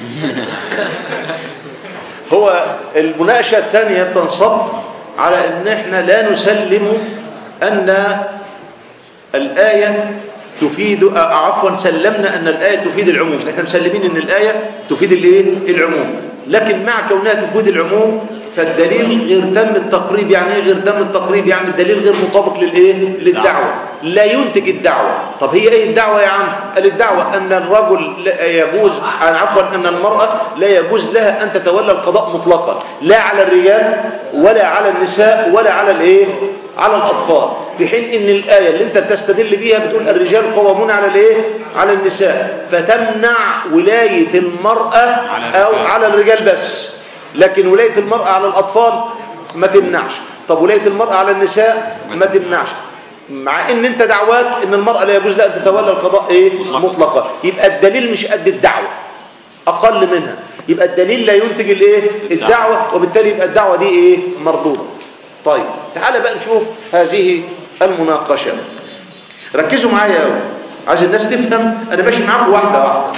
هو المناقشة الثانية تنصب على ان احنا لا نسلم ان الآية تفيد آه، عفوا سلمنا ان الآية تفيد العموم احنا مسلمين ان الآية تفيد الايه العموم لكن مع كونها تفيد العموم فالدليل غير تم التقريب يعني ايه غير تم التقريب يعني الدليل غير مطابق للايه للدعوة لا ينتج الدعوة طب هي ايه الدعوة يا عم قال الدعوة ان الرجل لا يجوز آه، عفوا ان المرأة لا يجوز لها ان تتولى القضاء مطلقا لا على الرجال ولا على النساء ولا على الايه على الأطفال في حين ان الآية اللي انت بتستدل بيها بتقول الرجال قوامون على الايه على النساء فتمنع ولاية المرأة على او الرجال. على الرجال بس لكن ولاية المرأة على الأطفال ما تمنعش طب ولاية المرأة على النساء ما تمنعش مع ان انت دعواك ان المرأة لا يجوز لها ان تتولى القضاء ايه مطلقا يبقى الدليل مش قد الدعوة اقل منها يبقى الدليل لا ينتج الايه الدعوة وبالتالي يبقى الدعوة دي ايه مردودة طيب تعال بقى نشوف هذه المناقشة ركزوا معايا قوي عايز الناس تفهم انا ماشي معاكم واحدة واحدة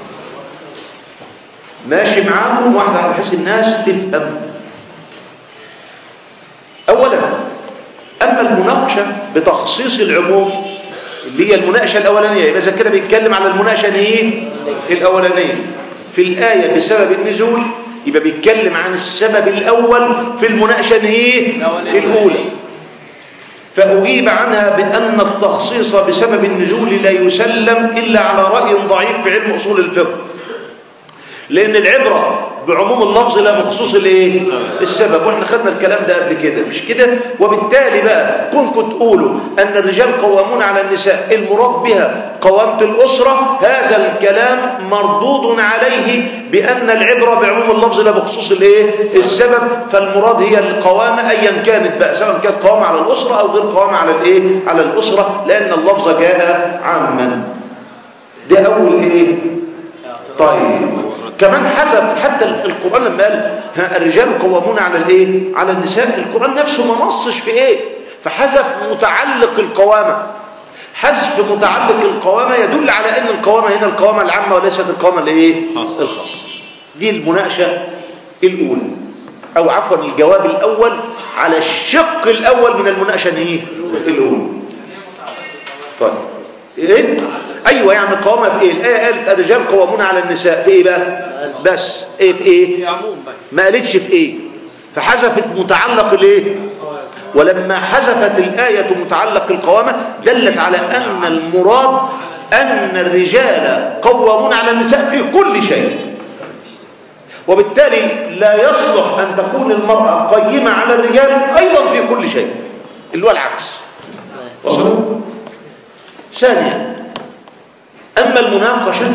ماشي معاكم واحدة واحدة بحيث الناس تفهم اولا اما المناقشة بتخصيص العموم اللي هي المناقشة الاولانية يبقى اذا كده بيتكلم على المناقشة ايه الاولانية في الآية بسبب النزول يبقى بيتكلم عن السبب الأول في المناقشة ايه الأولانية. الأولى فأجيب عنها بأن التخصيص بسبب النزول لا يسلم إلا على رأي ضعيف في علم أصول الفقه لأن العبرة بعموم اللفظ لا بخصوص الايه السبب واحنا خدنا الكلام ده قبل كده مش كده وبالتالي بقى كنتم تقولوا ان الرجال قوامون على النساء المراد بها قوامة الأسرة هذا الكلام مردود عليه بأن العبرة بعموم اللفظ لا بخصوص الايه السبب فالمراد هي القوامة ايا كانت بقى سواء كانت قوامة على الأسرة او غير قوامة على الايه على الأسرة لأن اللفظ جاء عاما ده أول ايه طيب كمان حذف حتى القرآن لما قال ها الرجال قوامون على الايه على النساء القرآن نفسه ما نصش في ايه فحذف متعلق القوامة حذف متعلق القوامة يدل على ان القوامة هنا القوامة العامة وليست القوامة الايه الخاصة دي المناقشة الاولى او عفوا الجواب الاول على الشق الاول من المناقشة ايه الاولى طيب ايه ايوه يعني القوامه في ايه الايه قالت الرجال قوامون على النساء في ايه بقى بس ايه في ايه في عموم بقى ما قالتش في ايه فحذفت متعلق الايه ولما حذفت الايه متعلق القوامه دلت على ان المراد ان الرجال قوامون على النساء في كل شيء وبالتالي لا يصلح ان تكون المراه قيمه على الرجال ايضا في كل شيء اللي هو العكس وصلوا ثانيا أما المناقشة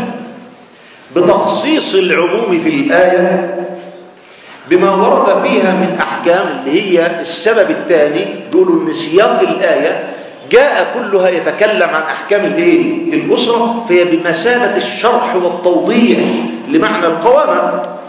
بتخصيص العموم في الآية بما ورد فيها من أحكام اللي هي السبب الثاني بيقولوا إن سياق الآية جاء كلها يتكلم عن أحكام الإيه؟ الأسرة فهي بمثابة الشرح والتوضيح لمعنى القوامة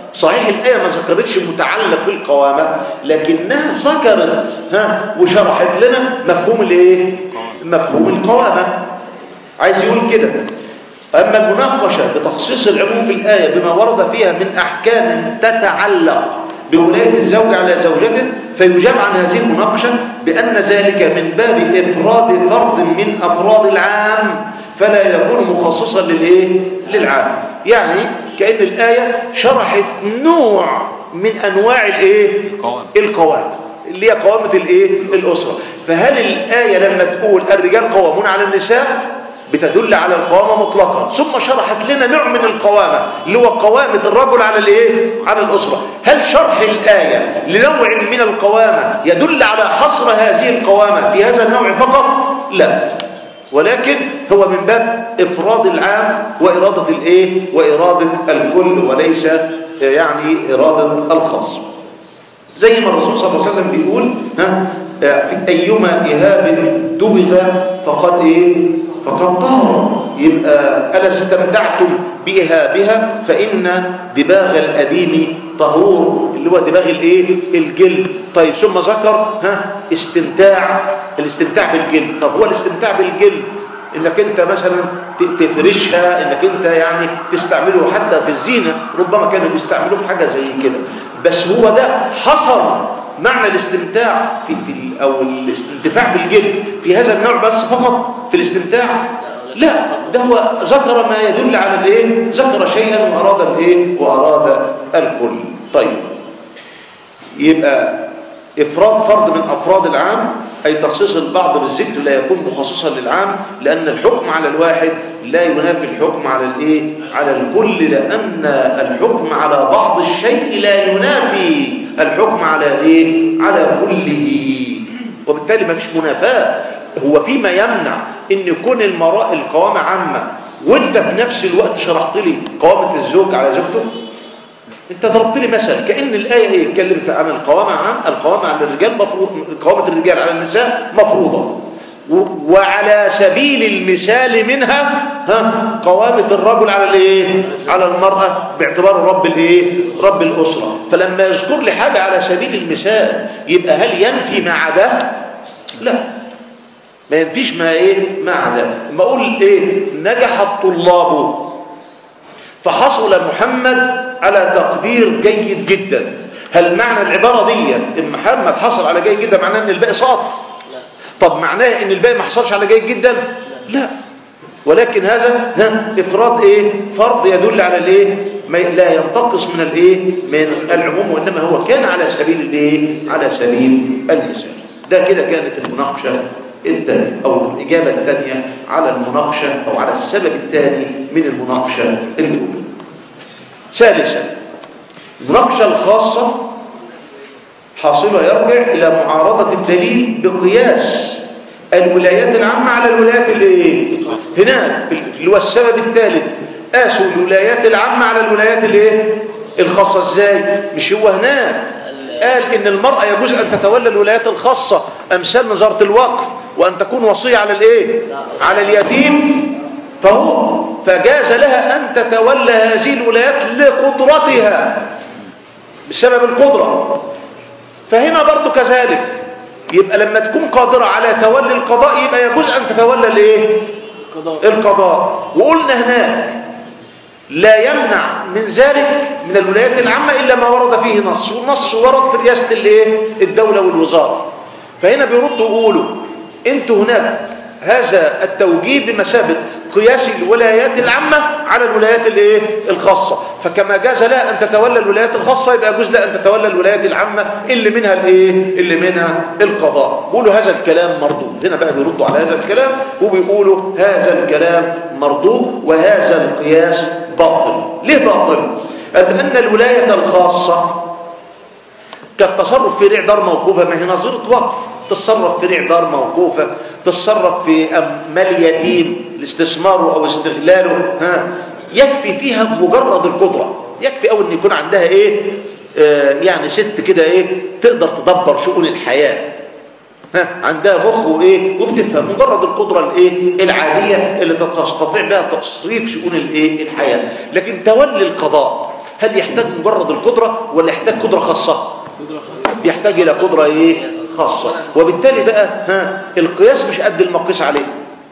صحيح الآية ما ذكرتش متعلق بالقوامة لكنها ذكرت ها وشرحت لنا مفهوم الايه مفهوم القوامة عايز يقول كده أما المناقشة بتخصيص العموم في الآية بما ورد فيها من أحكام تتعلق بولاية الزوج على زوجته فيجاب عن هذه المناقشة بأن ذلك من باب إفراد فرد من أفراد العام فلا يكون مخصصا للإيه؟ للعام يعني كأن الآية شرحت نوع من أنواع الإيه؟ القوامة. القوامة اللي هي قوامة الإيه؟ الأسرة فهل الآية لما تقول الرجال قوامون على النساء بتدل على القوامة مطلقا ثم شرحت لنا نوع من القوامة اللي هو قوامة الرجل على الايه على الأسرة هل شرح الآية لنوع من القوامة يدل على حصر هذه القوامة في هذا النوع فقط لا ولكن هو من باب إفراد العام وإرادة الايه وإرادة الكل وليس يعني إرادة الخاص زي ما الرسول صلى الله عليه وسلم بيقول ها في أيما إهاب دبغ فقد إيه فقد طهر يبقى ألا استمتعتم بإهابها فإن دباغ الأديم طهور اللي هو دباغ الإيه الجلد طيب ثم ذكر ها استمتاع الاستمتاع بالجلد طب هو الاستمتاع بالجلد انك انت مثلا ت- تفرشها انك انت يعني تستعمله حتى في الزينة ربما كانوا بيستعملوه في حاجة زي كده بس هو ده حصر معنى الاستمتاع في, في ال- او الانتفاع بالجلد في هذا النوع بس فقط في الاستمتاع لا ده هو ذكر ما يدل على الايه ذكر شيئا واراد الايه واراد الكل طيب يبقى إفراد فرد من أفراد العام أي تخصيص البعض بالذكر لا يكون مخصصا للعام لأن الحكم على الواحد لا ينافي الحكم على الإيه؟ على الكل لأن الحكم على بعض الشيء لا ينافي الحكم على إيه؟ على كله وبالتالي ما فيش منافاة هو فيما يمنع أن يكون المراء القوامة عامة وانت في نفس الوقت شرحت لي قوامة الزوج على زوجته انت ضربت لي مثل كأن الآية ايه اتكلمت عن القوامة عام القوامة على الرجال مفروض قوامة الرجال على النساء مفروضة و- وعلى سبيل المثال منها ها قوامة الرجل على الايه على المرأة باعتباره رب الايه رب الأسرة فلما يذكر لي حاجة على سبيل المثال يبقى هل ينفي ما عداه لا ما ينفيش ما ايه ما عداه ما اقول ايه نجح الطلاب فحصل محمد على تقدير جيد جدا هل معنى العبارة دي ان محمد حصل على جيد جدا معناه ان الباقي سقط طب معناه ان الباقي ما حصلش على جيد جدا لا ولكن هذا ها افراد ايه فرض يدل على الايه ما لا ينتقص من الايه من العموم وانما هو كان على سبيل الايه على سبيل المثال ده كده كانت المناقشه الثانيه او الاجابه الثانيه على المناقشه او على السبب الثاني من المناقشه الاولى ثالثا المناقشه الخاصه حاصله يرجع الى معارضه الدليل بقياس الولايات العامه على الولايات الايه هناك في ال- اللي هو السبب الثالث قاسوا الولايات العامه على الولايات الايه الخاصه ازاي مش هو هناك قال ان المراه يجوز ان تتولى الولايات الخاصه امثال نظاره الوقف وان تكون وصيه على الايه على اليتيم فهو فجاز لها ان تتولى هذه الولايات لقدرتها بسبب القدره فهنا برضو كذلك يبقى لما تكون قادرة على تولي القضاء يبقى يجوز أن تتولى الايه القضاء القضاء وقلنا هناك لا يمنع من ذلك من الولايات العامة إلا ما ورد فيه نص والنص ورد في رئاسة الايه الدولة والوزارة فهنا بيردوا يقولوا انتوا هناك هذا التوجيه بمثابة قياس الولايات العامة على الولايات الايه الخاصة فكما جاز لها أن تتولى الولايات الخاصة يبقى يجوز لها أن تتولى الولايات العامة اللي منها الايه اللي منها القضاء بيقولوا هذا الكلام مردود هنا بقى بيردوا على هذا الكلام وبيقولوا هذا الكلام مردود وهذا القياس باطل ليه باطل؟ لأن الولاية الخاصة كالتصرف في ريع دار موقوفة ما هي نظيرة وقف تتصرف في ريع دار موقوفة تتصرف في أمال يتيم لاستثماره أو استغلاله ها يكفي فيها مجرد القدرة يكفي أو أن يكون عندها إيه آه يعني ست كده إيه تقدر تدبر شؤون الحياة ها عندها مخ وايه وبتفهم مجرد القدره الايه العاديه اللي تستطيع بها تصريف شؤون الايه الحياه لكن تولي القضاء هل يحتاج مجرد القدرة ولا يحتاج قدرة خاصة قدرة خاصة يحتاج إلى قدرة إيه خاصة وبالتالي بقى ها القياس مش قد المقيس عليه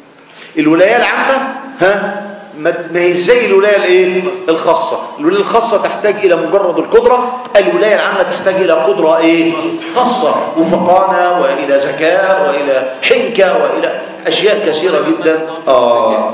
الولاية العامة ها ما ما هي زي الولاية الايه الخاصة الولاية الخاصة تحتاج إلى مجرد القدرة الولاية العامة تحتاج إلى قدرة ايه خاصة وفقانة وإلى ذكاء وإلى حنكة وإلى أشياء كثيرة جدا آه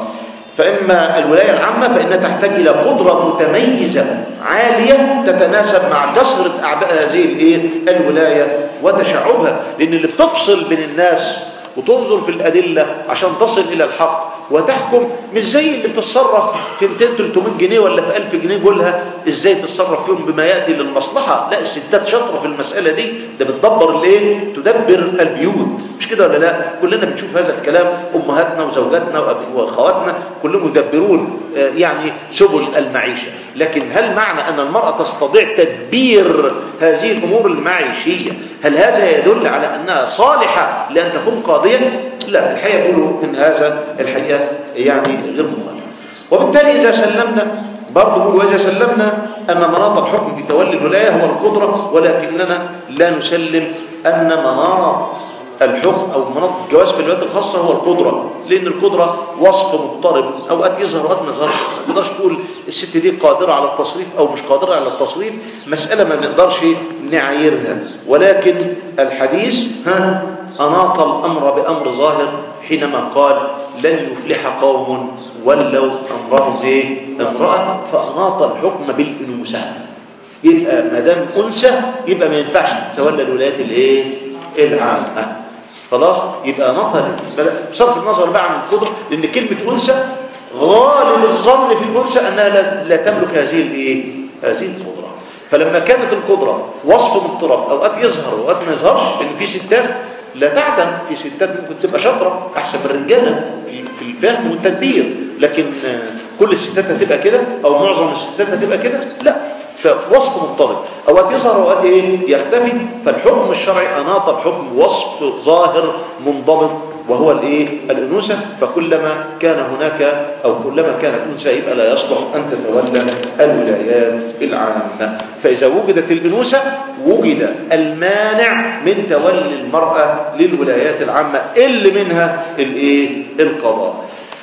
فإما الولاية العامة فإنها تحتاج إلى قدرة متميزة عالية تتناسب مع كثرة أعباء هذه الإيه؟ الولاية وتشعبها لأن اللي بتفصل بين الناس وتنظر في الأدلة عشان تصل إلى الحق وتحكم مش زي اللي بتتصرف في 200 300 جنيه ولا في 1000 جنيه قولها ازاي تتصرف فيهم بما ياتي للمصلحه لا الستات شاطره في المساله دي ده بتدبر الايه تدبر البيوت مش كده ولا لا كلنا بنشوف هذا الكلام امهاتنا وزوجاتنا وأب- واخواتنا كلهم يدبرون آه، يعني سبل المعيشه لكن هل معنى ان المراه تستطيع تدبير هذه الامور المعيشيه هل هذا يدل على انها صالحه لان تكون قاضيه لا الحقيقه يقولوا ان هذا الحقيقه يعني غير مخالف وبالتالي اذا سلمنا برضه بيقول واذا سلمنا ان مناط الحكم في تولي الولايه هو القدره ولكننا لا نسلم ان مناط الحكم او مناط الجواز في الولايات الخاصه هو القدره لان القدره وصف مضطرب اوقات يظهر اوقات ما يظهرش ما تقدرش تقول الست دي قادره على التصريف او مش قادره على التصريف مساله ما بنقدرش نعايرها ولكن الحديث ها اناط الامر بامر ظاهر حينما قال لن يفلح قوم ولوا امرهم ايه امراه فاناط الحكم بالانوثه يبقى ما دام انثى يبقى ما ينفعش تتولى الولايات الايه العامه خلاص يبقى نطر بصرف النظر بقى عن القدره لان كلمه انثى غالب الظن في الانثى انها لا, لا تملك هذه الايه هذه القدره فلما كانت القدره وصف مضطرب اوقات يظهر واوقات ما يظهرش لان في ستات لا تعدم في ستات ممكن تبقى شاطره احسن من الرجاله في في الفهم والتدبير لكن آه، كل الستات هتبقى كده او معظم الستات هتبقى كده لا فوصف مضطرب اوقات يظهر اوقات ايه يختفي فالحكم الشرعي اناط الحكم وصف ظاهر منضبط وهو الايه الانوثه فكلما كان هناك او كلما كانت انثى يبقى لا يصلح ان تتولى الولايات العامه فاذا وجدت الانوثه وجد المانع من تولي المراه للولايات العامه اللي منها الايه القضاء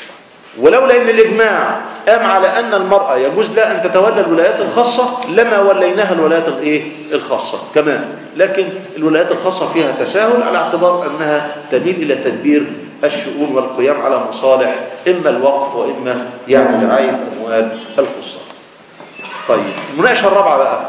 ولولا ان الاجماع قام على ان المراه يجوز لها ان تتولى الولايات الخاصه لما وليناها الولايات الايه الخاصه كمان لكن الولايات الخاصه فيها تساهل على اعتبار انها تميل الى تدبير الشؤون والقيام على مصالح اما الوقف واما يعني رعايه اموال الخصاص طيب المناقشه الرابعه بقى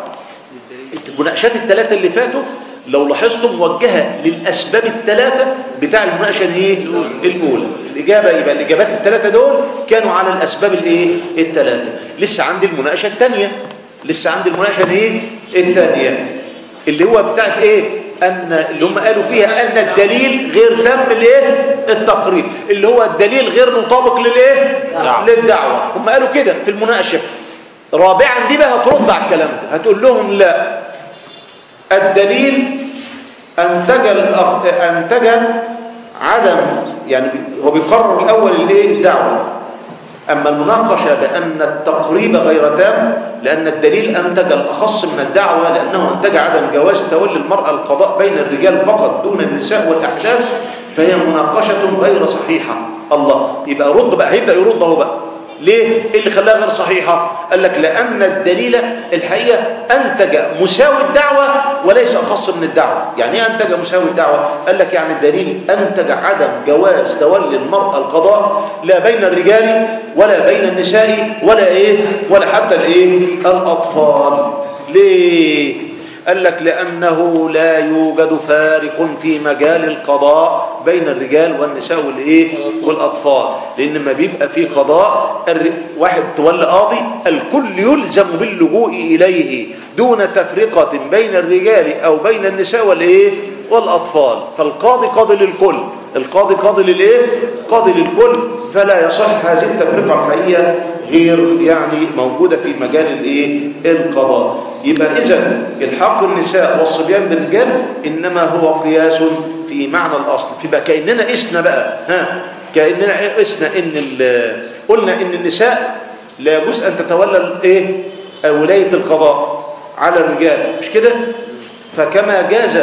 المناقشات الثلاثه اللي فاتوا لو لاحظتم موجهه للاسباب الثلاثه بتاع المناقشه الايه الاولى الاجابه يبقى الاجابات الثلاثه دول كانوا على الاسباب الايه الثلاثه لسه عندي المناقشه الثانيه لسه عندي المناقشه الايه الثانيه اللي هو بتاعت ايه ان اللي هم قالوا فيها ان الدليل غير تم الايه التقرير اللي هو الدليل غير مطابق للايه للدعوه هم قالوا كده في المناقشه رابعا دي بقى هترد على الكلام ده هتقول لهم لا الدليل أنتج الأخ... أنتج عدم يعني هو بيقرر الأول الايه الدعوة أما المناقشة بأن التقريب غير تام لأن الدليل أنتج الأخص من الدعوة لأنه أنتج عدم جواز تولي المرأة القضاء بين الرجال فقط دون النساء والأحداث فهي مناقشة غير صحيحة الله يبقى رد بقى هيبدأ يرد اهو بقى ليه؟ إيه اللي خلاها غير صحيحة؟ قال لك لأن الدليل الحقيقة أنتج مساوي الدعوة وليس أخص من الدعوة يعني إيه أنتج مساوي الدعوة؟ قال لك يعني الدليل أنتج عدم جواز تولي المرأة القضاء لا بين الرجال ولا بين النساء ولا إيه؟ ولا حتى الإيه؟ الأطفال ليه؟ قال لك لأنه لا يوجد فارق في مجال القضاء بين الرجال والنساء والإيه والأطفال لأن ما بيبقى في قضاء الر- واحد تولى قاضي الكل يلزم باللجوء إليه دون تفرقة بين الرجال أو بين النساء والإيه والأطفال فالقاضي قاضي للكل القاضي قاضي للإيه قاضي للكل فلا يصح هذه التفرقة الحقيقية غير يعني موجودة في مجال الايه القضاء يبقى اذا الحق النساء والصبيان بالرجال انما هو قياس في معنى الاصل فيبقى كاننا قسنا بقى ها كاننا قسنا ان ال- قلنا ان النساء لا يجوز ان تتولى الايه آه، ولاية القضاء على الرجال مش كده فكما جاز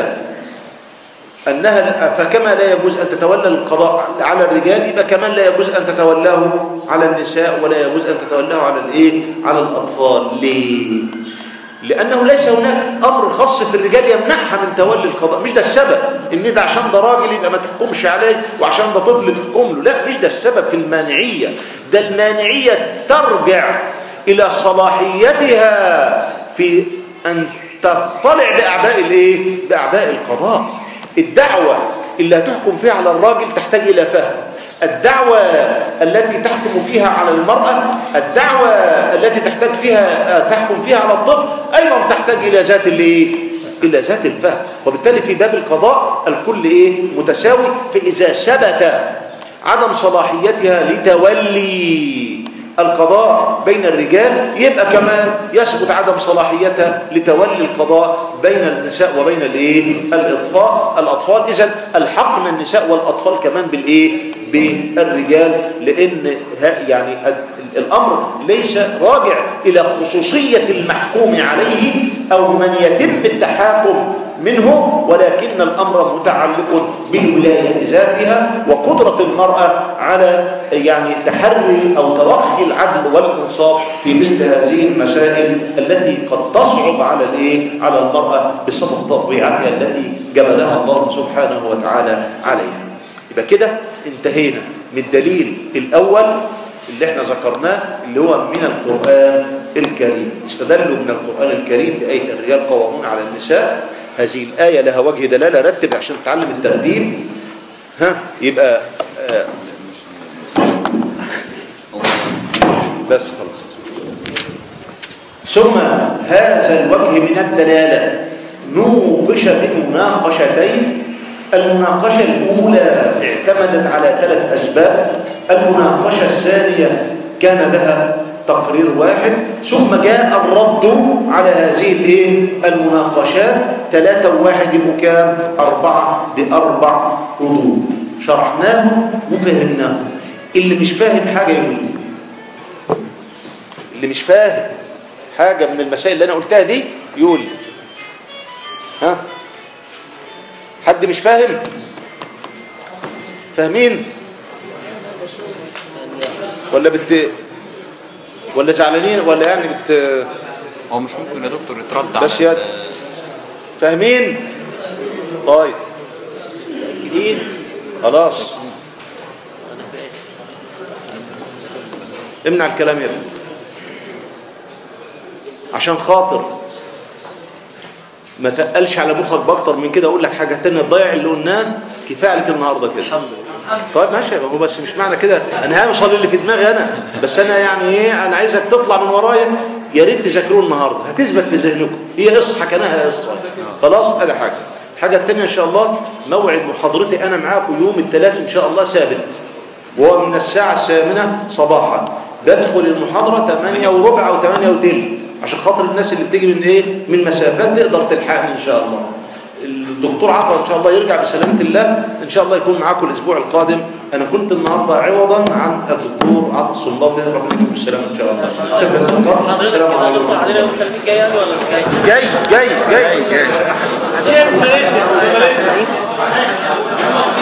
أنها فكما لا يجوز أن تتولى القضاء على الرجال يبقى كمان لا يجوز أن تتولاه على النساء ولا يجوز أن تتولاه على الإيه؟ على الأطفال ليه؟ لأنه ليس هناك أمر خاص في الرجال يمنعها من تولي القضاء مش ده السبب إن ده عشان ده راجل يبقى ما تحكمش عليه وعشان ده طفل تحكم له لا مش ده السبب في المانعية ده المانعية ترجع إلى صلاحيتها في أن تطلع بأعباء الإيه؟ بأعباء القضاء الدعوة اللي هتحكم فيها على الراجل تحتاج إلى فهم الدعوة التي تحكم فيها على المرأة الدعوة التي تحتاج فيها تحكم فيها على الطفل أيضا تحتاج إلى ذات الايه إلى ذات الفهم وبالتالي في باب القضاء الكل إيه متساوي فإذا ثبت عدم صلاحيتها لتولي القضاء بين الرجال يبقى كمان يثبت عدم صلاحيتها لتولي القضاء بين النساء وبين الايه الاطفال الاطفال اذا الحقنا النساء والاطفال كمان بالايه بالرجال لان ها- يعني ال- الامر ليس راجع الى خصوصيه المحكوم عليه او من يتم التحاكم منه ولكن الأمر متعلق بالولاية ذاتها وقدرة المرأة على يعني تحري أو ترخي العدل والإنصاف في مثل هذه المسائل التي قد تصعب على الإيه؟ على المرأة بسبب طبيعتها التي جبلها الله سبحانه وتعالى عليها يبقى كده انتهينا من الدليل الأول اللي احنا ذكرناه اللي هو من القرآن الكريم استدلوا من القرآن الكريم بآية الرجال قوامون على النساء هذه الآية لها وجه دلالة رتب عشان تتعلم الترتيب ها يبقى آه بس خلاص ثم هذا الوجه من الدلالة نوقش بمناقشتين المناقشة الأولى اعتمدت على ثلاث أسباب المناقشة الثانية كان لها تقرير واحد ثم جاء الرد على هذه الايه المناقشات ثلاثة وواحد يبقوا كام أربعة بأربع ردود شرحناه وفهمناه اللي مش فاهم حاجة يقول لي اللي مش فاهم حاجة من المسائل اللي أنا قلتها دي يقول لي ها حد مش فاهم فاهمين ولا بت ولا زعلانين ولا يعني بت هو مش ممكن يا دكتور يترد بس على يا- ال- فاهمين طيب جديد خلاص امنع الكلام يا ابني عشان خاطر ما تقلش على مخك باكتر من كده اقول لك حاجه تانية تضيع اللي قلناه كفايه عليك النهارده كده الحمد لله طيب ماشي يبقى هو بس مش معنى كده انا هوصل اللي في دماغي انا بس انا يعني ايه انا عايزك تطلع من ورايا يا ريت تذاكروه النهارده هتثبت في ذهنكم هي قصه حكيناها قصه خلاص ادي حاجه الحاجه الثانيه ان شاء الله موعد محاضرتي انا معاكم يوم الثلاث ان شاء الله ثابت وهو من الساعه الثامنه صباحا بدخل المحاضره 8 وربع او 8 وثلث عشان خاطر الناس اللي بتيجي من ايه من مسافات تقدر تلحقني ان شاء الله الدكتور عطا ان شاء الله يرجع بسلامه الله ان شاء الله يكون معاكم الاسبوع القادم انا كنت النهارده عوضا عن الدكتور عطا السنباطي ربنا يكرمه بالسلامه ان شاء الله شكرا لكم. حضرتك السلام كده عليكم دكتور علينا يوم 30 جاي يعني ولا مش جاي؟ جاي جاي جاي ماليزيا ماليزيا